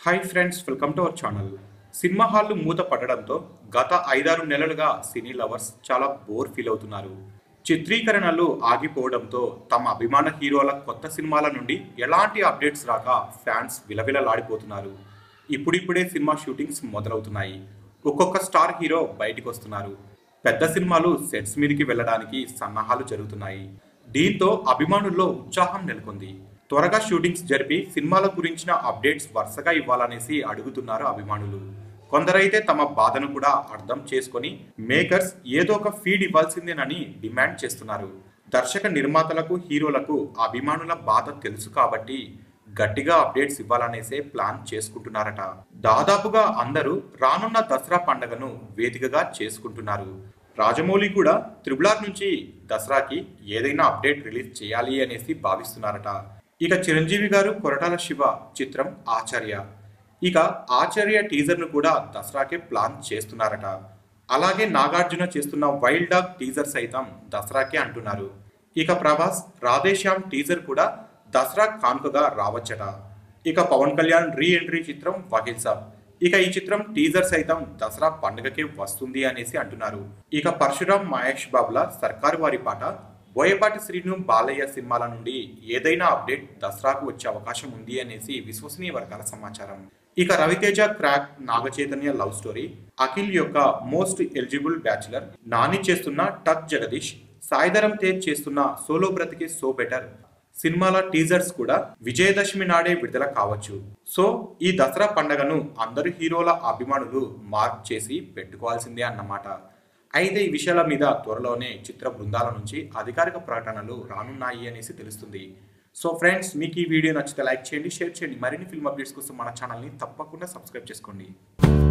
hi friends welcome to our channel cinema హాళ్లు మూత పడడంతో గత ఐదారు నెలలుగా సినీ లవర్స్ చాలా బోర్ ఫీల్ అవుతున్నారు చిత్రీకరణలు ఆగిపోవడంతో తమ అభిమాన హీరోల కొత్త సినిమాల నుండి ఎలాంటి అప్డేట్స్ రాక ఫ్యాన్స్ విలవిలలాడిపోతున్నారు ఇప్పుడిప్పుడే సినిమా షూటింగ్స్ మొదలవుతున్నాయి ఒక్కొక్క స్టార్ హీరో బయటికి వస్తున్నారు పెద్ద సినిమాలు సెట్స్ మీదకి వెళ్ళడానికి సన్నాహాలు జరుగుతున్నాయి దీంతో అభిమానుల్లో ఉత్సాహం నెలకొంది త్వరగా షూటింగ్స్ జరిపి సినిమాల గురించిన అప్డేట్స్ వరుసగా ఇవ్వాలనేసి అడుగుతున్నారు అభిమానులు కొందరైతే తమ బాధను కూడా అర్థం చేసుకొని మేకర్స్ ఏదో ఒక ఫీడ్ ఇవ్వాల్సిందేనని డిమాండ్ చేస్తున్నారు దర్శక నిర్మాతలకు హీరోలకు అభిమానుల బాధ తెలుసు కాబట్టి గట్టిగా అప్డేట్స్ ఇవ్వాలనేసే ప్లాన్ చేసుకుంటున్నారట దాదాపుగా అందరూ రానున్న దసరా పండుగను వేదికగా చేసుకుంటున్నారు రాజమౌళి కూడా త్రిబులార్ నుంచి దసరాకి ఏదైనా అప్డేట్ రిలీజ్ చేయాలి అనేసి భావిస్తున్నారట ఇక చిరంజీవి గారు కొరటాల శివ చిత్రం ఆచార్య ఇక ఆచార్య టీజర్ను కూడా దసరాకే ప్లాన్ చేస్తున్నారట అలాగే నాగార్జున చేస్తున్న వైల్డ్ డాగ్ టీజర్ సైతం దసరాకే అంటున్నారు ఇక ప్రభాస్ రాధేశ్యామ్ టీజర్ కూడా దసరా కానుకగా రావచ్చట ఇక పవన్ కళ్యాణ్ రీ ఎంట్రీ చిత్రం వకీల్ సాబ్ ఇక ఈ చిత్రం టీజర్ సైతం దసరా పండుగకే వస్తుంది అనేసి అంటున్నారు ఇక పరశురామ్ మహేష్ బాబుల సర్కారు వారి పాట బోయపాటి శ్రీను బాలయ్య సినిమాల నుండి ఏదైనా అప్డేట్ దసరాకు వచ్చే అవకాశం ఉంది అనేసి విశ్వసనీయ వర్గాల సమాచారం ఇక రవితేజ క్రాక్ నాగచైతన్య లవ్ స్టోరీ అఖిల్ యొక్క మోస్ట్ ఎలిజిబుల్ బ్యాచులర్ నాని చేస్తున్న టక్ జగదీష్ సాయిధరం తేజ్ చేస్తున్న సోలో బ్రతికే సో బెటర్ సినిమాల టీజర్స్ కూడా విజయదశమి నాడే విడుదల కావచ్చు సో ఈ దసరా పండగను అందరు హీరోల అభిమానులు మార్క్ చేసి పెట్టుకోవాల్సిందే అన్నమాట అయితే ఈ విషయాల మీద త్వరలోనే చిత్ర బృందాల నుంచి అధికారిక ప్రకటనలు రానున్నాయి అనేసి తెలుస్తుంది సో ఫ్రెండ్స్ మీకు ఈ వీడియో నచ్చితే లైక్ చేయండి షేర్ చేయండి మరిన్ని ఫిల్మ్ అప్డేట్స్ కోసం మన ఛానల్ని తప్పకుండా సబ్స్క్రైబ్ చేసుకోండి